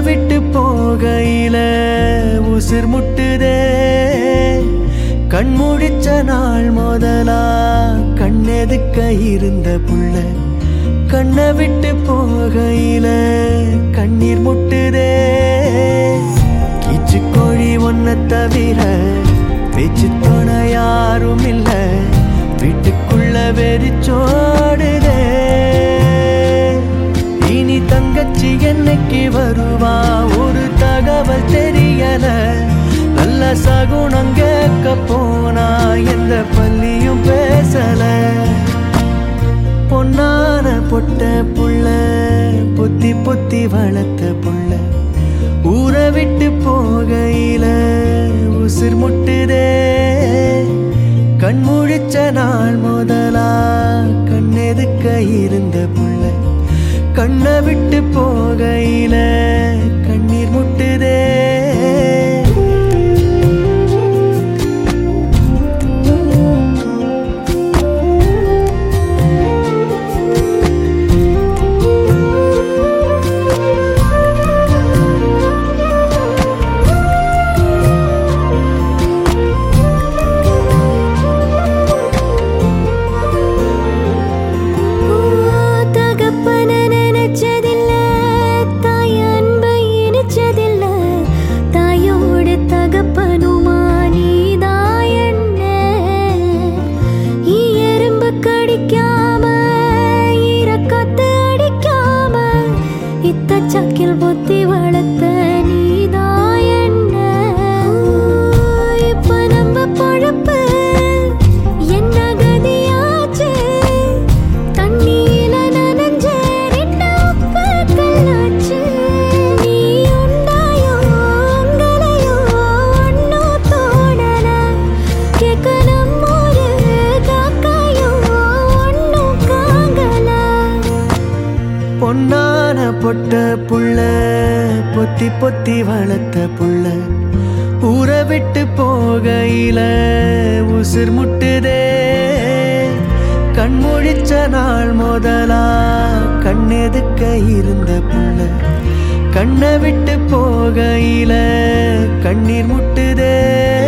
விட்டு போகையில உசிர் முட்டுதே கண் முடிச்ச நாள் முதலா கண்ணெதுக்க இருந்த புள்ள கண்ணை விட்டு போகையில கண்ணீர் முட்டுதே கீச்சு கோழி ஒன்ன தவிர பேச்சு துணை யாரும் இல்ல வீட்டுக்குள்ள வெறிச்சோடுதே இனி தங்கச்சி என்னைக்கு வருவா ஒரு தகவல் தெரியல நல்ல சகுனம் கேட்க போனா எந்த பள்ளியும் பேசல பொன்னான பொட்ட புள்ள புத்தி புத்தி வளர்த்த புள்ள ஊரை விட்டு போகையில உசிர் முட்டுதே கண் முழிச்ச நாள் முதலா கண்ணெதுக்க இருந்த புள்ள கண்ணை விட்டு போகையில கண்ணீர் முட்டுதே தகப்பன நினைச்சதில்ல தாய் அன்பை இனிச்சதில்ல தாயோடு தகப்பனுமா நீதான் என்ன எறும்பு கடிக்காம ஈரக்காத்து அடிக்காம இத்த சக்கில் புத்தி வளர்த்த நீதான் என்ன இப்ப நம்ம பொழப்பு என்ன கதியாச்சு தண்ணீல நனைஞ்ச ரெண்டு உப்பு கல்லாச்சு நீ உண்டாயோ உங்களையோ ஒன்னும் தோணல கேட்க நம்மூரு காக்காயோ ஒன்னும் காங்கல பொன்னான பொட்ட புள்ள பொத்தி பொத்தி வளர்த்த புள்ள ஊரை விட்டு போகையில உசிர் முட்டுதே கண் முழிச்ச நாள் முதலா கண்ணெதுக்க இருந்த புள்ள கண்ணை விட்டு போகையில கண்ணீர் முட்டுதே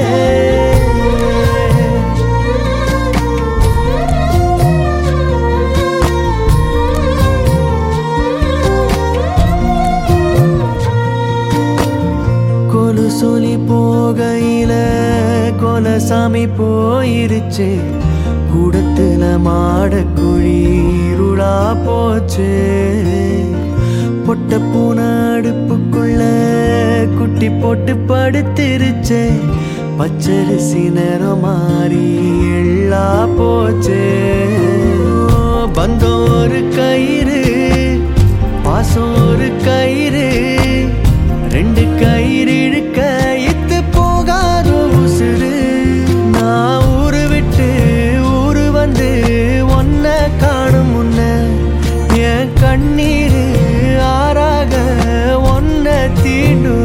கொலு சொல்லி போகையில கொலசாமி போயிருச்சு கூடத்துல மாட குழிருளா போச்சு பொட்ட பூனை அடுப்புக்குள்ள குட்டி போட்டு படுத்திருச்சே பச்சரிசி நிறம் மாறி எள்ளா போச்சு பந்தம் ஒரு கயிறு பாசம் ஒரு கயிறு ரெண்டு கயிறு இழுக்க இத்து போகாத உசுறு நான் ஊரு விட்டு ஊரு வந்து ஒன்ன காணும் முன்ன என் கண்ணீர் ஆறாக ஒன்ன தீண்டு